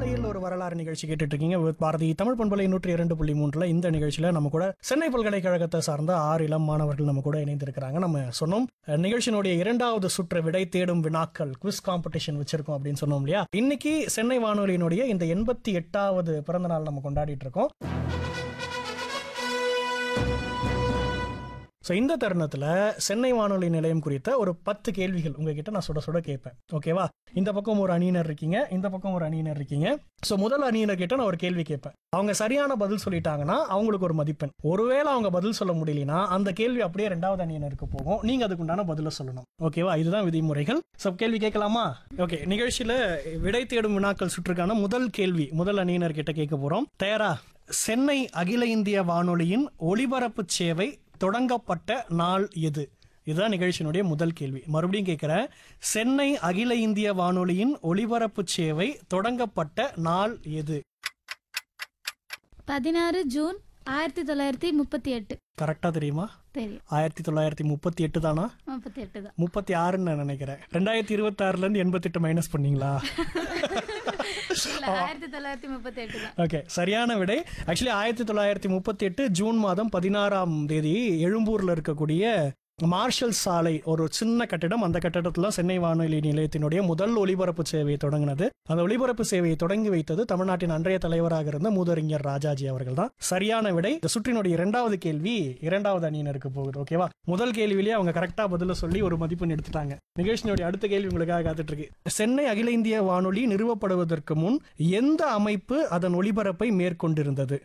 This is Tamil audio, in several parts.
காலையில் ஒரு வரலாறு நிகழ்ச்சி கேட்டுட்டு இருக்கீங்க with பாரதி தமிழ் பண்பலை நூற்றி இரண்டு புள்ளி மூன்றுல இந்த நிகழ்ச்சியில நம்ம கூட சென்னை பல்கலைக்கழகத்தை சார்ந்த ஆறு இளம் மாணவர்கள் நம்ம கூட இணைந்திருக்கிறாங்க நம்ம சொன்னோம் அஹ், நிகழ்ச்சியினுடைய இரண்டாவது சுற்று விடை தேடும் வினாக்கள் குவிஸ் காம்படிஷன் வச்சிருக்கோம் அப்படின்னு சொன்னோம் இல்லையா இன்னைக்கு சென்னை வானொலியினுடைய இந்த எண்பத்தி எட்டாவது பிறந்த நாள் நம்ம கொண்டாடிட்டு இருக்கோம் ஸோ இந்த தருணத்தில் சென்னை வானொலி நிலையம் குறித்த ஒரு பத்து கேள்விகள் உங்ககிட்ட நான் சுட சுட கேட்பேன் ஓகேவா இந்த பக்கம் ஒரு அணியினர் இருக்கீங்க இந்த பக்கம் ஒரு அணியினர் இருக்கீங்க ஸோ முதல் அணியினர் கிட்ட நான் ஒரு கேள்வி கேட்பேன் அவங்க சரியான பதில் சொல்லிட்டாங்கன்னா அவங்களுக்கு ஒரு மதிப்பெண் ஒருவேளை அவங்க பதில் சொல்ல முடியலனா அந்த கேள்வி அப்படியே ரெண்டாவது அணியினருக்கு போகும் நீங்க அதுக்குண்டான பதில சொல்லணும் ஓகேவா இதுதான் விதிமுறைகள் ஸோ கேள்வி கேட்கலாமா ஓகே நிகழ்ச்சியில விடை தேடும் வினாக்கள் சுற்றுக்கான முதல் கேள்வி முதல் அணியினர் கிட்ட கேட்க போறோம் தயாரா சென்னை அகில இந்திய வானொலியின் ஒளிபரப்பு சேவை தொடங்கப்பட்ட நாள் எது இதுதான் நிகழ்ச்சியினுடைய முதல் கேள்வி மறுபடியும் கேட்கிறேன் சென்னை அகில இந்திய வானொலியின் ஒளிபரப்பு சேவை தொடங்கப்பட்ட நாள் எது பதினாறு ஜூன் ஆயிரத்தி தொள்ளாயிரத்தி முப்பத்தி எட்டு கரெக்டா தெரியுமா தெரியும் ஆயிரத்தி தொள்ளாயிரத்தி முப்பத்தி எட்டு தானா முப்பத்தி எட்டு தான் முப்பத்தி ஆறுன்னு நான் நினைக்கிறேன் ரெண்டாயிரத்தி இருபத்தி ஆறுல இருந்து எண்பத்தெட்டு மைனஸ் பண்ணீங்களா இல்ல ஆயிரத்தி தொள்ளாயிரத்தி முப்பத்தி எட்டு தான் ஓகே சரியான விடை ஆக்சுவலி ஆயிரத்தி தொள்ளாயிரத்தி முப்பத்தி எட்டு ஜூன் மாதம் பதினாறாம் தேதி எழும்பூர்ல இருக்கக்கூடிய மார்ஷல் சாலை ஒரு சின்ன கட்டிடம் அந்த கட்டிடத்துல சென்னை வானொலி நிலையத்தினுடைய முதல் ஒலிபரப்பு சேவையை தொடங்கினது அந்த ஒலிபரப்பு சேவையை தொடங்கி வைத்தது தமிழ்நாட்டின் அன்றைய தலைவராக இருந்த மூதறிஞர் ராஜாஜி அவர்கள் தான் சரியான விடை இந்த சுற்றினுடைய இரண்டாவது கேள்வி இரண்டாவது அணியினருக்கு போகுது ஓகேவா முதல் கேள்வியிலேயே அவங்க கரெக்டா பதில சொல்லி ஒரு மதிப்பெண் எடுத்துட்டாங்க நிகழ்ச்சியினுடைய அடுத்த கேள்வி உங்களுக்காக காத்துட்டு இருக்கு சென்னை அகில இந்திய வானொலி நிறுவப்படுவதற்கு முன் எந்த அமைப்பு அதன் ஒளிபரப்பை மேற்கொண்டிருந்தது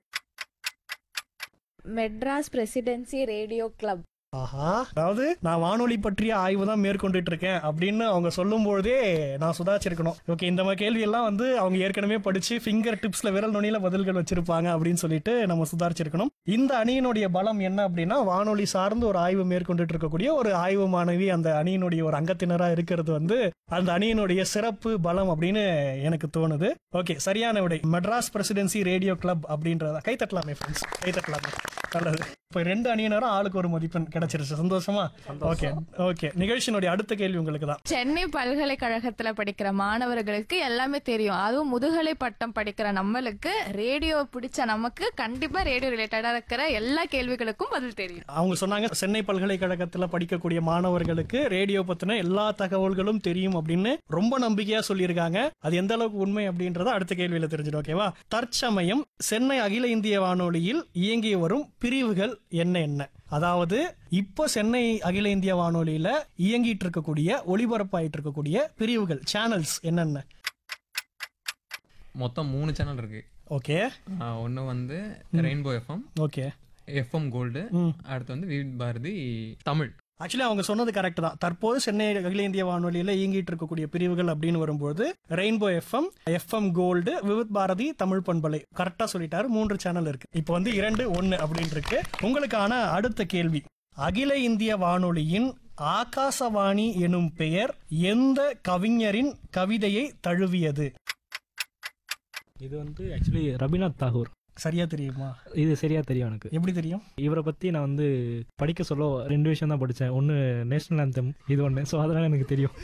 மெட்ராஸ் பிரசிடென்சி ரேடியோ கிளப் ஆஹா அதாவது நான் வானொலி பற்றிய ஆய்வு தான் மேற்கொண்டுட்டு இருக்கேன் அப்படின்னு அவங்க சொல்லும் பொழுதே நான் சுதாச்சிருக்கணும் ஓகே இந்த மாதிரி கேள்வி எல்லாம் வந்து அவங்க ஏற்கனவே படிச்சு ஃபிங்கர் டிப்ஸ்ல விரல் நுனியில பதில்கள் வச்சிருப்பாங்க அப்படின்னு சொல்லிட்டு நம்ம சுதாரிச்சிருக்கணும் இந்த அணியினுடைய பலம் என்ன அப்படின்னா வானொலி சார்ந்து ஒரு ஆய்வு மேற்கொண்டுட்டு இருக்கக்கூடிய ஒரு ஆய்வு மாணவி அந்த அணியினுடைய ஒரு அங்கத்தினரா இருக்கிறது வந்து அந்த அணியினுடைய சிறப்பு பலம் அப்படின்னு எனக்கு தோணுது ஓகே சரியான விடை மெட்ராஸ் பிரசிடென்சி ரேடியோ கிளப் அப்படின்றத கை தட்டலாமே ஃப்ரெண்ட்ஸ் கை தட்டலாமே நல்லது இப்போ ரெண்டு அணியினரும் ஆளுக்கு ஒரு மதிப்பெண் கிடைச்சிருச்சு சந்தோஷமா ஓகே ஓகே நிகழ்ச்சியினுடைய அடுத்த கேள்வி உங்களுக்கு தான் சென்னை பல்கலைக்கழகத்துல படிக்கிற மாணவர்களுக்கு எல்லாமே தெரியும் அதுவும் முதுகலை பட்டம் படிக்கிற நம்மளுக்கு ரேடியோ பிடிச்ச நமக்கு கண்டிப்பா ரேடியோ ரிலேட்டடா இருக்கிற எல்லா கேள்விகளுக்கும் பதில் தெரியும் அவங்க சொன்னாங்க சென்னை பல்கலைக்கழகத்துல படிக்கக்கூடிய மாணவர்களுக்கு ரேடியோ பத்தின எல்லா தகவல்களும் தெரியும் அப்படின்னு ரொம்ப நம்பிக்கையா சொல்லியிருக்காங்க அது எந்த அளவுக்கு உண்மை அப்படின்றத அடுத்த கேள்வியில தெரிஞ்சிடும் ஓகேவா தற்சமயம் சென்னை அகில இந்திய வானொலியில் இயங்கி வரும் பிரிவுகள் என்ன என்ன அதாவது இப்போ சென்னை அகில இந்திய வானொலியில இயங்கிட்டு இருக்கக்கூடிய ஒளிபரப்பாயிட்டு இருக்கக்கூடிய பிரிவுகள் சேனல்ஸ் என்னென்ன மொத்தம் மூணு சேனல் இருக்கு ஓகே ஒன்று வந்து rainbow FM okay FM gold ம் அடுத்து வந்து விவித் பாரதி தமிழ் ஆக்சுவலி அவங்க சொன்னது கரெக்ட் தான் தற்போது சென்னை அகில இந்திய வானொலியில இயங்கிட்டு இருக்கக்கூடிய பிரிவுகள் அப்படின்னு வரும்போது rainbow FM FM gold Vividh Bharati Tamil பண்பலை கரெக்டா சொல்லிட்டாரு மூன்று சேனல் இருக்கு இப்போ வந்து இரண்டு ஒன்னு அப்படின்னு இருக்கு உங்களுக்கான அடுத்த கேள்வி அகில இந்திய வானொலியின் ஆகாசவாணி எனும் பெயர் எந்த கவிஞரின் கவிதையை தழுவியது இது வந்து ஆக்சுவலி ரவீனாத் தாகூர் சரியா தெரியுமா இது சரியா தெரியும் எனக்கு எப்படி தெரியும் இவரை பத்தி நான் வந்து படிக்க சொல்ல ரெண்டு விஷயம் தான் படித்தேன் ஒன்று நேஷனல் anthem இது ஒன்று ஸோ அதனால எனக்கு தெரியும்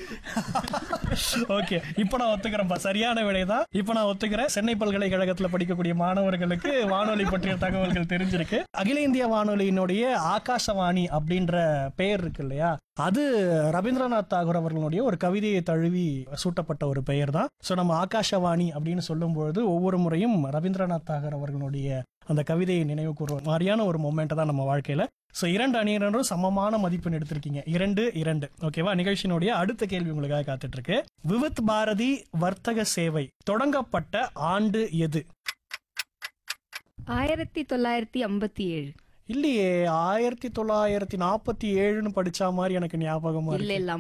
ஓகே இப்போ நான் ஒத்துக்கிறேன்ப்பா சரியான விடைதான் இப்போ நான் ஒத்துக்கிறேன் சென்னை பல்கலைக்கழகத்துல படிக்கக்கூடிய மாணவர்களுக்கு வானொலி பற்றிய தகவல்கள் தெரிஞ்சிருக்கு அகில இந்திய வானொலியினுடைய ஆகாசவாணி அப்படின்ற பெயர் இருக்கு இல்லையா அது ரவீந்திரநாத் தாகூர் அவர்களுடைய ஒரு கவிதையை தழுவி சூட்டப்பட்ட ஒரு பெயர் தான் ஸோ நம்ம ஆகாஷவாணி அப்படின்னு சொல்லும்பொழுது ஒவ்வொரு முறையும் ரவீந்திரநாத் தாகூர் அவர்களுடைய அந்த கவிதையை நினைவு கூறுவோம் மாதிரியான ஒரு மொமெண்ட் தான் நம்ம வாழ்க்கையில ஸோ இரண்டு அணியினரும் சமமான மதிப்பெண் எடுத்திருக்கீங்க இரண்டு இரண்டு ஓகேவா நிகழ்ச்சியினுடைய அடுத்த கேள்வி உங்களுக்காக காத்துட்டு இருக்கு விவித் பாரதி வர்த்தக சேவை தொடங்கப்பட்ட ஆண்டு எது ஆயிரத்தி தொள்ளாயிரத்தி ஐம்பத்தி ஏழு இல்லையே ஆயிரத்தி தொள்ளாயிரத்தி நாற்பத்தி ஏழுன்னு படிச்சா மாதிரி எனக்கு ஞாபகமா இல்ல இருக்கு இல்ல